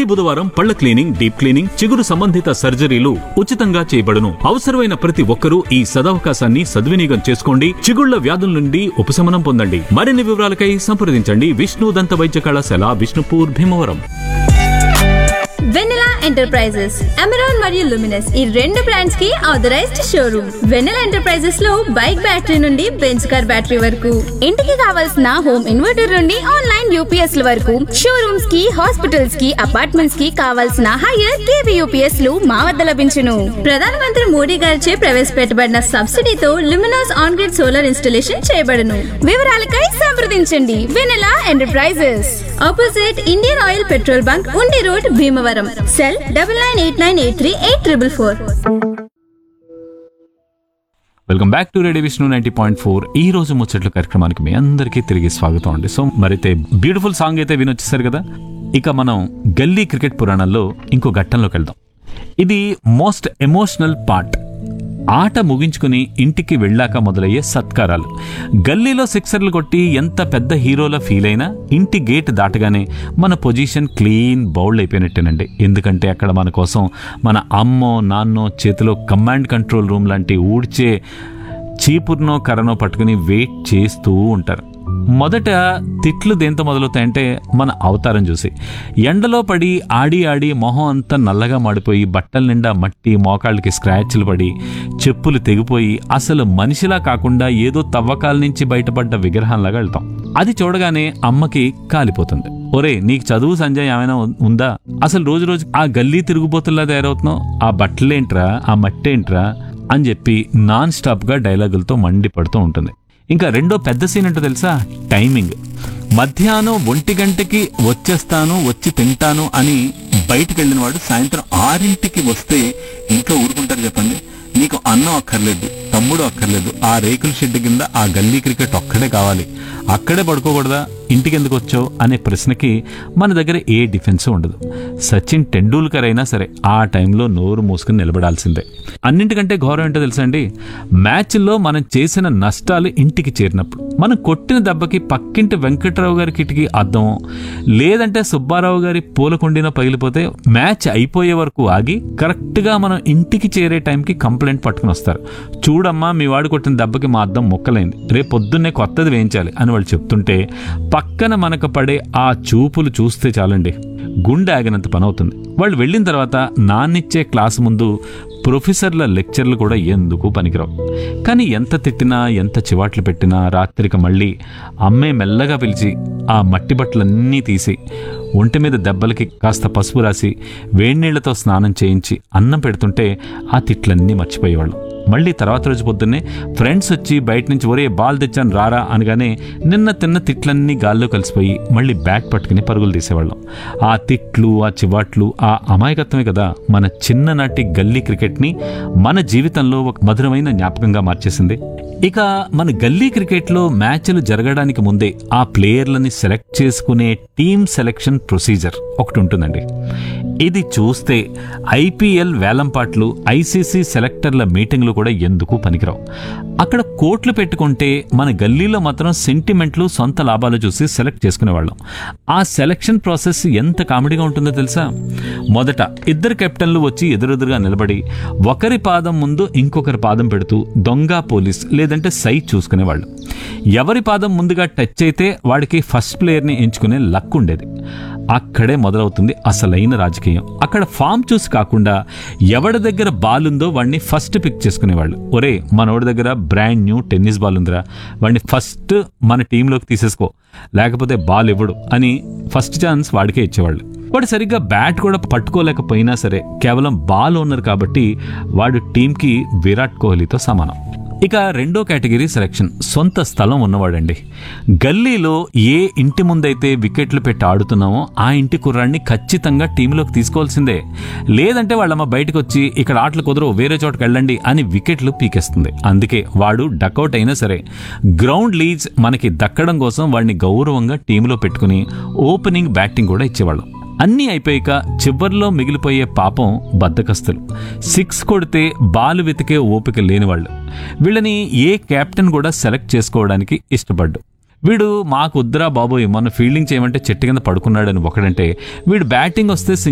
ప్రతి బుధవారం పళ్ల cleaning deep cleaning చిగురు సంబంధిత సర్జరీలు ఉచితంగా చేయబడును అవసరమైన ప్రతి ఒక్కరూ ఈ సదవకాశాన్ని సద్వినియోగం చేసుకోండి చిగుళ్ల వ్యాధుల నుండి ఉపశమనం పొందండి మరిన్ని వివరాలకై సంప్రదించండి విష్ణు దంత వైద్య కళాశాల విష్ణుపూర్ భీమవరం వెన్నెలా ఎంటర్ప్రైజెస్ అమెరాన్ మరియు లుమినస్ ఈ రెండు బ్రాండ్స్ కి ఆథరైజ్డ్ షోరూమ్ వెన్నెలా ఎంటర్ప్రైజెస్ లో బైక్ బ్యాటరీ నుండి బెంచ్ కార్ బ్యాటరీ వరకు ఇంటికి కావాల్సిన హోమ్ ఇన్వర్టర్ నుండి ఆన్లైన్ యూపీఎస్ ల వరకు షోరూమ్స్ కి హాస్పిటల్స్ కి అపార్ట్మెంట్స్ కి కావాల్సిన హైయర్ కేవీ యూపీఎస్ లు మా వద్ద లభించును ప్రధానమంత్రి మోడీ గారిచే ప్రవేశపెట్టబడిన సబ్సిడీతో Luminous on grid solar installation చేయబడును వివరాలకై సంప్రదించండి Venela enterprises opposite Indian Oil petrol bunk Undi road Bhimavaram cell double nine eight nine eight three eight triple four welcome back to radio Vishnu ninety point four ఈ రోజు ముచ్చట్ల కార్యక్రమానికి మీ అందరికీ తిరిగి స్వాగతం అండి సో మరైతే బ్యూటిఫుల్ సాంగ్ అయితే వినొచ్చేసారు కదా ఇక మనం గల్లీ క్రికెట్ పురాణంలో ఇంకో ఘట్టంలోకి వెళ్దాం ఇది మోస్ట్ ఎమోషనల్ పార్ట్ ఆట ముగించుకుని ఇంటికి వెళ్ళాక మొదలయ్యే సత్కారాలు గల్లీలో సిక్సర్లు కొట్టి ఎంత పెద్ద హీరోలా ఫీల్ అయినా ఇంటి గేట్ దాటగానే మన పొజిషన్ క్లీన్ బౌల్డ్ అయిపోయినట్టేనండి ఎందుకంటే అక్కడ మన కోసం మన అమ్మో నాన్నో చేతిలో కమాండ్ కంట్రోల్ రూమ్ లాంటి ఊడ్చే చీపుర్నో కర్రనో పట్టుకుని వెయిట్ చేస్తూ ఉంటారు మొదట తిట్లు దేంతో మొదలవుతాయంటే మన అవతారం చూసి ఎండలో పడి ఆడి ఆడి మొహం అంతా నల్లగా మాడిపోయి బట్టల నిండా మట్టి మోకాళ్ళకి స్క్రాచ్లు పడి చెప్పులు తెగిపోయి అసలు మనిషిలా కాకుండా ఏదో తవ్వకాల నుంచి బయటపడ్డ విగ్రహంలాగా వెళ్తాం అది చూడగానే అమ్మకి కాలిపోతుంది ఒరే నీకు చదువు సంజయ్ ఏమైనా ఉం- ఉందా అసలు రోజు రోజు ఆ గల్లీ తిరుగుబోతుల్లా తయారవుతున్నావు ఆ బట్టలేంట్రా ఆ మట్టేంట్రా అని చెప్పి నాన్ స్టాప్గా డైలాగులతో మండిపడుతూ ఉంటుంది ఇంకా రెండో పెద్ద సీన్ ఏంటో తెలుసా టైమింగ్ మధ్యాహ్నం ఒంటి గంటకి వచ్చేస్తాను వచ్చి తింటాను అని బయటికి వెళ్ళిన వాడు సాయంత్రం ఆరింటికి వస్తే ఇంకా ఊరుకుంటారు చెప్పండి నీకు అన్నం అక్కర్లేదు తమ్ముడు అక్కర్లేదు ఆ రేకుల షెడ్ కింద ఆ గల్లీ క్రికెట్ ఒక్కడే కావాలి అక్కడే పడుకోకూడదా ఇంటికి ఎందుకు వచ్చావు అనే ప్రశ్నకి మన దగ్గర ఏ డిఫెన్స్ ఉండదు సచిన్ టెండూల్కర్ అయినా సరే ఆ టైంలో నోరు మూసుకుని నిలబడాల్సిందే అన్నింటికంటే గౌరవం ఏంటో తెలుసా అండి మ్యాచ్లో మనం చేసిన నష్టాలు ఇంటికి చేరినప్పుడు మనం కొట్టిన దెబ్బకి పక్కింటి వెంకట్రావు గారి కిటికీ అద్దం లేదంటే సుబ్బారావు గారి పూలకుండిన పగిలిపోతే మ్యాచ్ అయిపోయే వరకు ఆగి కరెక్ట్గా మనం ఇంటికి చేరే టైంకి కంప్లైంట్ పట్టుకుని వస్తారు చూడమ్మా మీ వాడు కొట్టిన దెబ్బకి మా అద్దం మొక్కలైంది రేపు పొద్దున్నే కొత్తది వేయించాలి అని వాళ్ళు చెప్తుంటే పక్కన మనకు పడే ఆ చూపులు చూస్తే చాలండి గుండె ఆగినంత పని అవుతుంది వాళ్ళు వెళ్ళిన తర్వాత నాన్నిచ్చే క్లాస్ ముందు ప్రొఫెసర్ల లెక్చర్లు కూడా ఎందుకు పనికిరావు కానీ ఎంత తిట్టినా ఎంత చివాట్లు పెట్టినా రాత్రికి మళ్ళీ అమ్మే మెల్లగా పిలిచి ఆ మట్టి బట్టలన్నీ తీసి ఒంటి మీద దెబ్బలకి కాస్త పసుపు రాసి వేడినీళ్లతో స్నానం చేయించి అన్నం పెడుతుంటే ఆ తిట్లన్నీ మర్చిపోయేవాళ్ళం మళ్ళీ తర్వాత రోజు పొద్దున్నే ఫ్రెండ్స్ వచ్చి బయట నుంచి ఒరే బాల్ తెచ్చాను రారా అనగానే నిన్న తిన్న తిట్లన్నీ గాల్లో కలిసిపోయి మళ్ళీ బ్యాట్ పట్టుకుని పరుగులు తీసేవాళ్ళం ఆ తిట్లు ఆ చివాట్లు ఆ అమాయకత్వమే కదా మన చిన్ననాటి గల్లీ క్రికెట్ని మన జీవితంలో ఒక మధురమైన జ్ఞాపకంగా మార్చేసింది ఇక మన గల్లీ క్రికెట్లో మ్యాచ్లు జరగడానికి ముందే ఆ ప్లేయర్లని సెలెక్ట్ చేసుకునే టీమ్ సెలెక్షన్ ప్రొసీజర్ ఒకటి ఉంటుందండి ఇది చూస్తే ఐపీఎల్ వేలంపాట్లు ఐసీసీ సెలెక్టర్ల మీటింగ్లు కూడా ఎందుకు పనికిరావు అక్కడ కోట్లు పెట్టుకుంటే మన గల్లీలో మాత్రం సెంటిమెంట్లు సొంత లాభాలు చూసి సెలెక్ట్ చేసుకునేవాళ్ళం ఆ సెలెక్షన్ ప్రాసెస్ ఎంత కామెడీగా ఉంటుందో తెలుసా మొదట ఇద్దరు కెప్టెన్లు వచ్చి ఎదురెదురుగా నిలబడి ఒకరి పాదం ముందు ఇంకొకరి పాదం పెడుతూ దొంగ పోలీస్ లేదంటే సై చూసుకునేవాళ్ళు ఎవరి పాదం ముందుగా టచ్ అయితే వాడికి ఫస్ట్ ప్లేయర్ని ఎంచుకునే లక్ ఉండేది అక్కడే మొదలవుతుంది అసలైన రాజకీయం అక్కడ ఫామ్ చూసి కాకుండా ఎవడి దగ్గర బాల్ ఉందో వాడిని ఫస్ట్ పిక్ చేసుకునేవాళ్ళు ఒరే మనోడి దగ్గర బ్రాండ్ న్యూ టెన్నిస్ బాల్ ఉందిరా వాడిని ఫస్ట్ మన టీంలోకి తీసేసుకో లేకపోతే బాల్ ఇవ్వడు అని ఫస్ట్ ఛాన్స్ వాడికే ఇచ్చేవాళ్ళు వాడు సరిగ్గా బ్యాట్ కూడా పట్టుకోలేకపోయినా సరే కేవలం బాల్ ఓనర్ కాబట్టి వాడు టీంకి విరాట్ కోహ్లీతో సమానం ఇక రెండో కేటగిరీ సెలక్షన్ సొంత స్థలం ఉన్నవాడండి గల్లీలో ఏ ఇంటి ముందైతే వికెట్లు పెట్టి ఆడుతున్నామో ఆ ఇంటి కుర్రాడిని ఖచ్చితంగా టీంలోకి తీసుకోవాల్సిందే లేదంటే వాళ్ళమ్మ బయటకు వచ్చి ఇక్కడ ఆటలు కుదరవు వేరే చోటకి వెళ్ళండి అని వికెట్లు పీకేస్తుంది అందుకే వాడు డకౌట్ అయినా సరే గ్రౌండ్ లీడ్స్ మనకి దక్కడం కోసం వాడిని గౌరవంగా టీంలో పెట్టుకుని ఓపెనింగ్ బ్యాటింగ్ కూడా ఇచ్చేవాళ్ళం అన్నీ అయిపోయాక చివర్లో మిగిలిపోయే పాపం బద్దకస్తులు సిక్స్ కొడితే బాల్ వెతికే ఓపిక లేనివాళ్ళు వీళ్ళని ఏ కెప్టెన్ కూడా సెలెక్ట్ చేసుకోవడానికి ఇష్టపడ్డు వీడు మాకు వద్దురా బాబోయ్ మొన్న ఫీల్డింగ్ చేయమంటే చెట్టు కింద పడుకున్నాడని ఒకడంటే వీడు బ్యాటింగ్ వస్తే